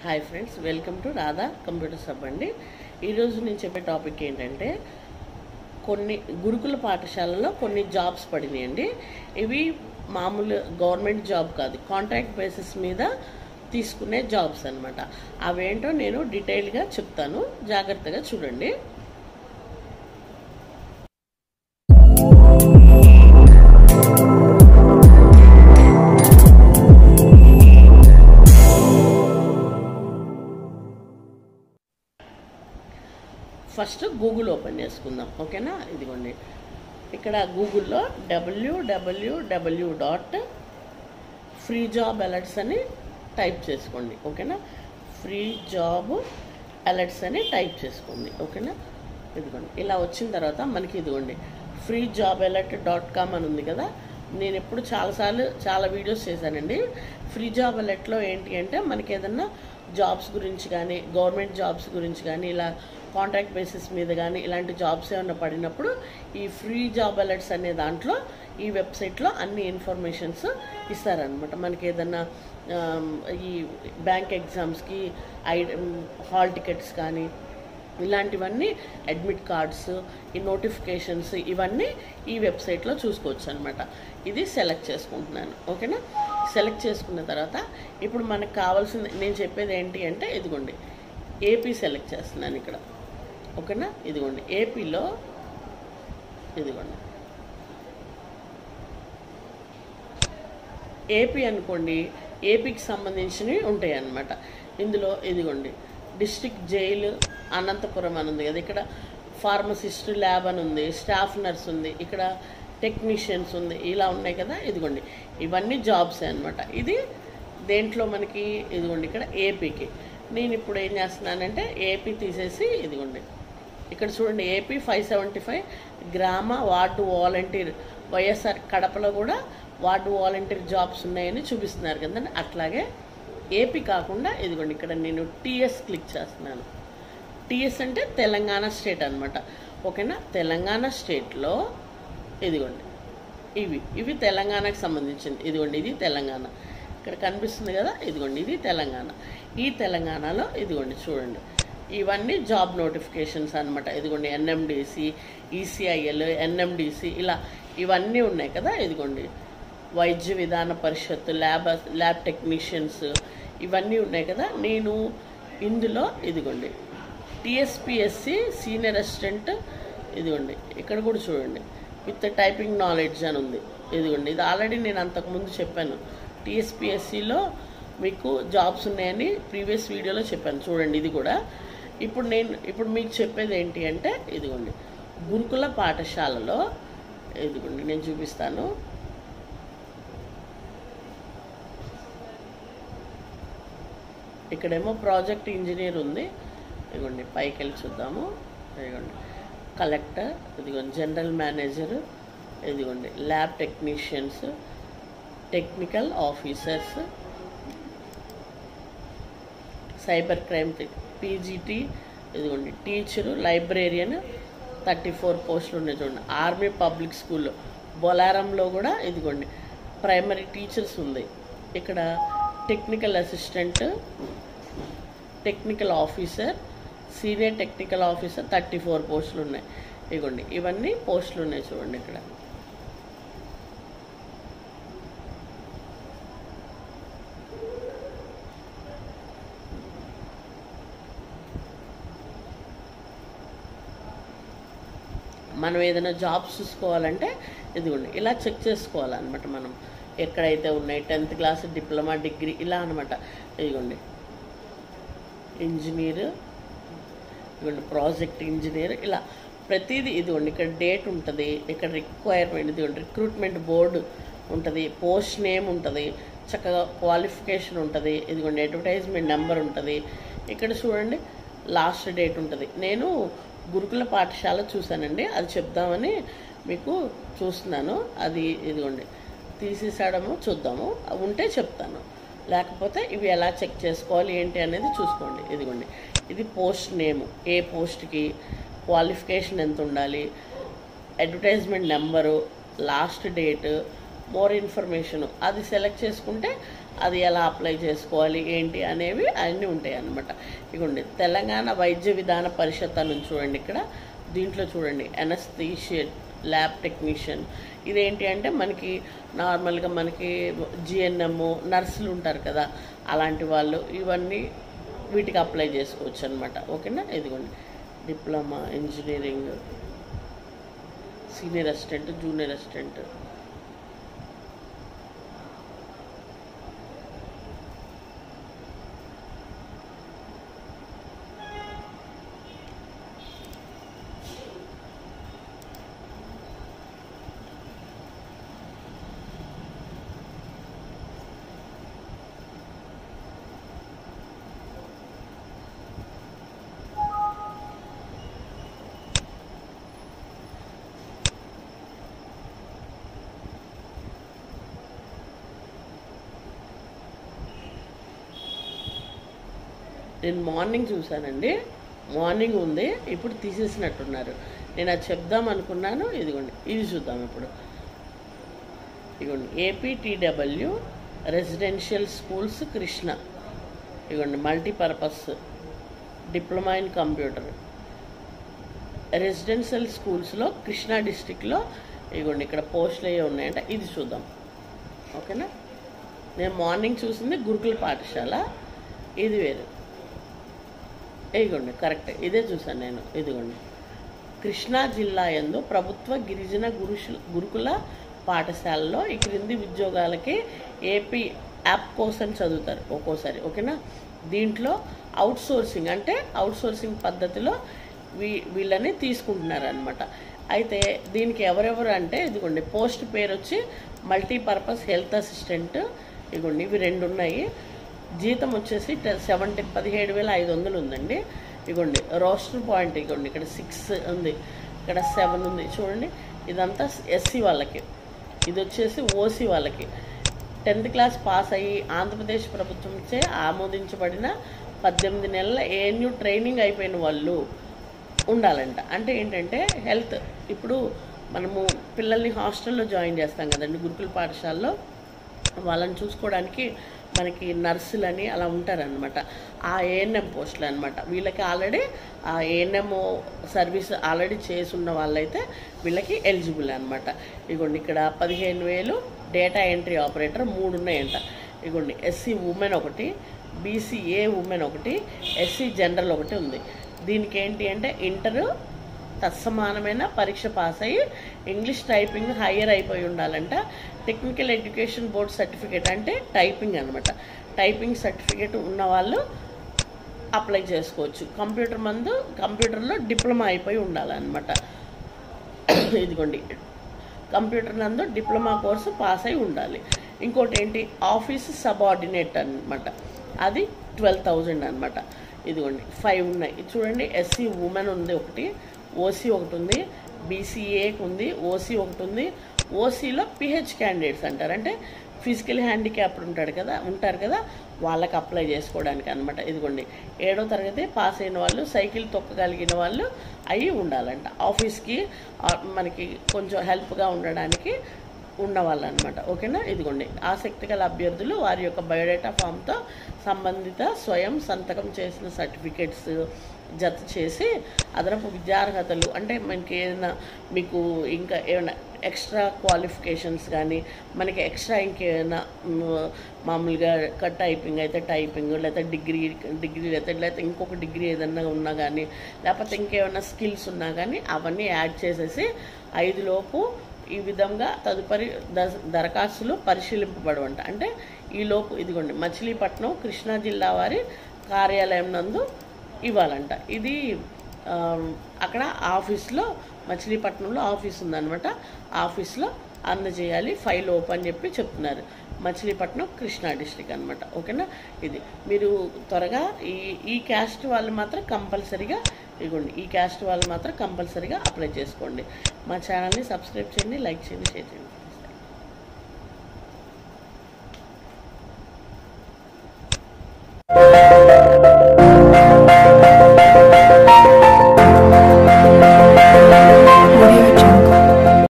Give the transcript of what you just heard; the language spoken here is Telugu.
hi friends welcome to Radha computer సబ్ అండి ఈరోజు నేను చెప్పే టాపిక్ ఏంటంటే కొన్ని గురుకుల పాఠశాలలో కొన్ని జాబ్స్ పడినాయండి ఇవి మామూలు గవర్నమెంట్ జాబ్ కాదు కాంట్రాక్ట్ బేసిస్ మీద తీసుకునే జాబ్స్ అనమాట అవేంటో నేను డీటెయిల్గా చెప్తాను జాగ్రత్తగా చూడండి ఫస్ట్ గూగుల్ ఓపెన్ చేసుకుందాం ఓకేనా ఇదిగోండి ఇక్కడ గూగుల్లో డబ్ల్యూడబ్ల్యూడబ్ల్యూ డాట్ ఫ్రీ జాబ్ అలర్ట్స్ అని టైప్ చేసుకోండి ఓకేనా ఫ్రీ జాబ్ అలర్ట్స్ అని టైప్ చేసుకోండి ఓకేనా ఇదిగోండి ఇలా వచ్చిన తర్వాత మనకి ఇదిగోండి free job alert dot com అని ఉంది కదా నేను ఎప్పుడు చాలాసార్లు చాలా వీడియోస్ చేశానండి ఫ్రీ జాబ్ అలర్ట్లో ఏంటి అంటే మనకి ఏదన్నా జాబ్స్ గురించి కానీ గవర్నమెంట్ జాబ్స్ గురించి కానీ ఇలా కాంట్రాక్ట్ బేసిస్ మీద కానీ ఇలాంటి జాబ్స్ ఏమైనా పడినప్పుడు ఈ ఫ్రీ జాబ్ అలర్ట్స్ అనే దాంట్లో ఈ వెబ్సైట్లో అన్ని ఇన్ఫర్మేషన్స్ ఇస్తారనమాట మనకి ఏదన్నా ఆమ్, ఈ బ్యాంక్ ఎగ్జామ్స్కి ఐ హాల్ టికెట్స్ కానీ ఇలాంటివన్నీ అడ్మిట్ కార్డ్స్ ఈ నోటిఫికేషన్స్ ఇవన్నీ ఈ వెబ్సైట్లో చూసుకోవచ్చు అనమాట ఇది సెలెక్ట్ చేసుకుంటున్నాను ఓకేనా సెలెక్ట్ చేసుకున్న తర్వాత ఇప్పుడు మనకు కావాల్సింది నేను చెప్పేది ఏంటి అంటే ఇదిగోండి ఏపీ సెలెక్ట్ చేస్తున్నాను ఇక్కడ ఓకేనా ఇదిగోండి ఏపీలో ఇదిగోండి ఏపీ అనుకోండి ఏపీకి సంబంధించినవి ఉంటాయి అన్నమాట ఇందులో ఇదిగోండి డిస్ట్రిక్ట్ జైలు అనంతపురం అని ఉంది కదా ఇక్కడ ఫార్మసిస్ట్ ల్యాబ్ అని ఉంది స్టాఫ్ నర్స్ ఉంది ఇక్కడ టెక్నీషియన్స్ ఉంది ఇలా ఉన్నాయి కదా ఇదిగోండి ఇవన్నీ జాబ్స్ అన్నమాట ఇది దేంట్లో మనకి ఇదిగోండి ఇక్కడ ఏపీకి నేను ఇప్పుడు ఏం చేస్తున్నానంటే ఏపీ తీసేసి ఇదిగోండి ఇక్కడ చూడండి ఏపీ ఫైవ్ సెవెంటీ ఫైవ్ గ్రామ వార్డు వాలంటీర్ వైఎస్ఆర్ కడపలో కూడా వార్డు వాలంటీర్ జాబ్స్ ఉన్నాయని చూపిస్తున్నారు కదండి అట్లాగే ఏపీ కాకుండా ఇదిగోండి ఇక్కడ నేను టీఎస్ క్లిక్ చేస్తున్నాను టీఎస్ అంటే తెలంగాణ స్టేట్ అన్నమాట ఓకేనా తెలంగాణ స్టేట్లో ఇదిగోండి ఇవి ఇవి తెలంగాణకు సంబంధించింది ఇదిగోండి ఇది తెలంగాణ ఇక్కడ కనిపిస్తుంది కదా ఇదిగోండి ఇది తెలంగాణ ఈ తెలంగాణలో ఇదిగోండి చూడండి ఇవన్నీ జాబ్ నోటిఫికేషన్స్ అన్నమాట ఇదిగోండి ఎన్ఎండిసి ఈసీఐఎల్ ఎన్ఎండిసి ఇలా ఇవన్నీ ఉన్నాయి కదా ఇదిగోండి వైద్య విధాన పరిషత్ ల్యాబ్ ల్యాబ్ టెక్నీషియన్స్ ఇవన్నీ ఉన్నాయి కదా నేను ఇందులో ఇదిగోండి టిఎస్పిఎస్సి సీనియర్ అసిస్టెంట్ ఇదిగోండి ఇక్కడ కూడా చూడండి విత్ టైపింగ్ నాలెడ్జ్ అని ఉంది ఇదిగోండి ఇది ఆల్రెడీ నేను అంతకుముందు చెప్పాను టిఎస్పిఎస్సిలో మీకు జాబ్స్ ఉన్నాయని ప్రీవియస్ వీడియోలో చెప్పాను చూడండి ఇది కూడా ఇప్పుడు నేను ఇప్పుడు మీకు చెప్పేది ఏంటి అంటే ఇదిగోండి గురుకుల పాఠశాలలో ఇదిగోండి నేను చూపిస్తాను ఇక్కడేమో ప్రాజెక్ట్ ఇంజనీర్ ఉంది ఇదిగోండి పైకి వెళ్ళి చూద్దాము ఇదిగోండి కలెక్టర్ ఇదిగోండి జనరల్ మేనేజర్ ఇదిగోండి lab technicians technical officers cyber crime PGT ఇదిగోండి టీచరు లైబ్రేరియన్ థర్టీ ఫోర్ పోస్టులు ఉన్నాయి చూడండి ఆర్మీ పబ్లిక్ స్కూల్లో బొలారంలో కూడా ఇదిగోండి ప్రైమరీ టీచర్స్ ఉంది ఇక్కడ technical assistant technical officer senior technical officer thirty four పోస్టులు ఉన్నాయి ఇదిగోండి ఇవన్నీ పోస్టులు ఉన్నాయి చూడండి ఇక్కడ మనం ఏదైనా జాబ్స్ చూసుకోవాలంటే ఇదిగోండి ఇలా చెక్ చేసుకోవాలన్నమాట మనం ఎక్కడైతే ఉన్నాయి టెన్త్ క్లాస్ డిప్లొమా డిగ్రీ ఇలా అనమాట ఇదిగోండి ఇంజనీర్ ఇదిగోండి ప్రాజెక్ట్ ఇంజనీర్ ఇలా ప్రతిదీ ఇదిగోండి ఇక్కడ డేట్ ఉంటుంది ఇక్కడ రిక్వైర్మెంట్ ఇదిగోండి రిక్రూట్మెంట్ బోర్డు ఉంటుంది పోస్ట్ నేమ్ ఉంటుంది చక్కగా క్వాలిఫికేషన్ ఉంటుంది ఇదిగోండి అడ్వర్టైజ్మెంట్ నెంబర్ ఉంటుంది ఇక్కడ చూడండి లాస్ట్ డేట్ ఉంటుంది నేను గురుకుల పాఠశాల చూశానండి అది చెప్దామని మీకు చూస్తున్నాను అది ఇదిగోండి తీసేసాడము చూద్దాము ఉంటే చెప్తాను లేకపోతే ఇవి ఎలా చెక్ చేసుకోవాలి ఏంటి అనేది చూసుకోండి ఇదిగోండి ఇది పోస్ట్ నేమ్ ఏ పోస్ట్కి క్వాలిఫికేషన్ ఎంత ఉండాలి advertisement number last date more information అది సెలెక్ట్ చేసుకుంటే అది ఎలా అప్లై చేసుకోవాలి ఏంటి అనేవి అన్నీ ఉంటాయి అన్నమాట ఇగోండి తెలంగాణ వైద్య విధాన పరిషత్ అని ఉంది చూడండి ఇక్కడ దీంట్లో చూడండి ఎనస్థీషియట్ ల్యాబ్ టెక్నీషియన్ ఇదేంటి అంటే మనకి నార్మల్గా మనకి జిఎన్ఎం నర్సులు ఉంటారు కదా అలాంటి వాళ్ళు ఇవన్నీ వీటికి అప్లై చేసుకోవచ్చు అనమాట ఓకేనా ఇదిగోండి diploma engineering senior assistant junior assistant నేను మార్నింగ్ చూశానండి మార్నింగ్ ఉంది ఇప్పుడు తీసేసినట్టున్నారు నేను అది చెప్దాం అనుకున్నాను ఇదిగోండి ఇది చూద్దాం ఇప్పుడు ఇదిగోండి ఏపీటీడబ్ల్యూ రెసిడెన్షియల్ స్కూల్స్ కృష్ణ ఇదిగోండి multipurpose diploma in computer residential స్కూల్స్లో కృష్ణా డిస్టిక్లో ఇదిగోండి ఇక్కడ పోస్టులు అయ్యే ఉన్నాయంట ఇది చూద్దాం ఓకేనా నేను మార్నింగ్ చూసింది గురుకుల పాఠశాల ఇది వేరు ఇదిగోండి కరెక్ట్ ఇదే చూసాను నేను ఇదిగోండి కృష్ణా జిల్లా యందు ప్రభుత్వ గిరిజన గురుషు గురుకుల పాఠశాలలో ఈ క్రింది ఉద్యోగాలకి ఏపీ యాప్ కోసం చదువుతారు ఒక్కోసారి ఓకేనా దీంట్లో అవుట్ సోర్సింగ్ అంటే అవుట్ సోర్సింగ్ పద్ధతిలో వీ వీళ్ళని తీసుకుంటున్నారు అనమాట అయితే దీనికి ఎవరెవరు అంటే ఇదిగోండి పోస్ట్ పేరు వచ్చి మల్టీపర్పస్ హెల్త్ అసిస్టెంట్ ఇదిగోండి ఇవి రెండు ఉన్నాయి జీతం వచ్చేసి సెవెంటీ పదిహేడు వేల ఐదు వందలు ఉందండి ఇగోండి రోస్టర్ పాయింట్ ఇగోండి ఇక్కడ సిక్స్ ఉంది ఇక్కడ సెవెన్ ఉంది చూడండి ఇదంతా ఎస్సీ వాళ్ళకి ఇది వచ్చేసి ఓసీ వాళ్ళకి టెన్త్ క్లాస్ పాస్ అయ్యి ఆంధ్రప్రదేశ్ ప్రభుత్వంచే ఆమోదించబడిన పద్దెనిమిది నెలల ఏఎన్యూ ట్రైనింగ్ అయిపోయిన వాళ్ళు ఉండాలంట అంటే ఏంటంటే హెల్త్ ఇప్పుడు మనము పిల్లల్ని హాస్టల్లో జాయిన్ చేస్తాం కదండి గురుకుల పాఠశాలలో వాళ్ళని చూసుకోవడానికి మనకి నర్సులని అలా ఉంటారనమాట ఆ ఏఎన్ఎం పోస్టులు అనమాట వీళ్ళకి ఆల్రెడీ ఆ ఏఎన్ఎం సర్వీస్ ఆల్రెడీ చేసున్న వాళ్ళైతే వీళ్ళకి ఎలిజిబుల్ అనమాట ఇగోండి ఇక్కడ పదిహేను వేలు డేటా ఎంట్రీ ఆపరేటర్ మూడు ఉన్నాయంట ఇగోండి ఎస్సీ ఉమెన్ ఒకటి బీసీఏ ఉమెన్ ఒకటి ఎస్సీ జనరల్ ఒకటి ఉంది దీనికి ఏంటి అంటే ఇంటరు తత్సమానమైన పరీక్ష పాస్ అయ్యి ఇంగ్లీష్ టైపింగ్ హయ్యర్ అయిపోయి ఉండాలంట టెక్నికల్ ఎడ్యుకేషన్ బోర్డ్ సర్టిఫికేట్ అంటే టైపింగ్ అనమాట టైపింగ్ సర్టిఫికేట్ ఉన్న వాళ్ళు అప్లై చేసుకోవచ్చు కంప్యూటర్ మందు కంప్యూటర్లో డిప్లొమా అయిపోయి ఉండాలన్నమాట ఇదిగోండి కంప్యూటర్ నందు డిప్లొమా కోర్సు పాస్ అయి ఉండాలి ఇంకోటి ఏంటి ఆఫీస్ సబార్డినేట్ అనమాట అది ట్వెల్వ్ థౌజండ్ అనమాట ఇదిగోండి ఫైవ్ ఉన్నాయి ఇది చూడండి ఎస్సీ ఉమెన్ ఉంది ఒకటి ఓసీ ఒకటి ఉంది బీసీఏకి ఉంది ఓసీ ఒకటి ఉంది ఓసీలో పిహెచ్ క్యాండిడేట్స్ అంటారు అంటే ఫిజికల్ హ్యాండిక్యాప్డ్ ఉంటాడు కదా ఉంటారు కదా వాళ్ళకి అప్లై చేసుకోవడానికి అనమాట ఇదిగోండి ఏడో తరగతి పాస్ అయిన వాళ్ళు సైకిల్ తొక్కగలిగిన వాళ్ళు అయి ఉండాలంట ఆఫీస్కి ఆ, మనకి కొంచెం హెల్ప్గా ఉండడానికి ఉన్నవాళ్ళు అనమాట ఓకేనా ఇదిగోండి ఆసక్తి గల అభ్యర్థులు వారి యొక్క బయోడేటా ఫామ్తో సంబంధిత స్వయం సంతకం చేసిన సర్టిఫికేట్స్ జత చేసి అదనపు విద్యార్హతలు అంటే మనకి ఏదైనా మీకు ఇంకా ఏమైనా ఎక్స్ట్రా క్వాలిఫికేషన్స్ కానీ మనకి ఎక్స్ట్రా ఇంకేమైనా మ్, మామూలుగా కట్ టైపింగ్ అయితే టైపింగ్ లేకపోతే డిగ్రీ డిగ్రీ లేకపోతే లేకపోతే ఇంకొక డిగ్రీ ఏదన్నా ఉన్నా కానీ లేకపోతే ఇంకేమైనా స్కిల్స్ ఉన్నా కానీ అవన్నీ యాడ్ చేసేసి ఐదు లోపు ఈ విధంగా తదుపరి ద- దరఖాస్తులు పరిశీలింపబడవంట అంటే ఈ లోపు ఇదిగోండి మచిలీపట్నం కృష్ణా జిల్లా వారి కార్యాలయం నందు ఇవ్వాలంట ఇది ఆ, అక్కడ ఆఫీస్లో మచిలీపట్నంలో ఆఫీస్ ఉందన్నమాట ఆఫీస్లో అందజేయాలి ఫైల్ ఓపెన్ చెప్పి చెప్తున్నారు మచిలీపట్నం కృష్ణా డిస్టిక్ అనమాట ఓకేనా ఇది మీరు త్వరగా ఈ ఈ క్యాస్ట్ వాళ్ళు మాత్రం కంపల్సరీగా ఇగోండి ఈ క్యాస్ట్ వాళ్ళు మాత్రం కంపల్సరీగా అప్లై చేసుకోండి మా ఛానల్ని సబ్స్క్రైబ్ చేయండి లైక్ చేయండి షేర్ చేయండి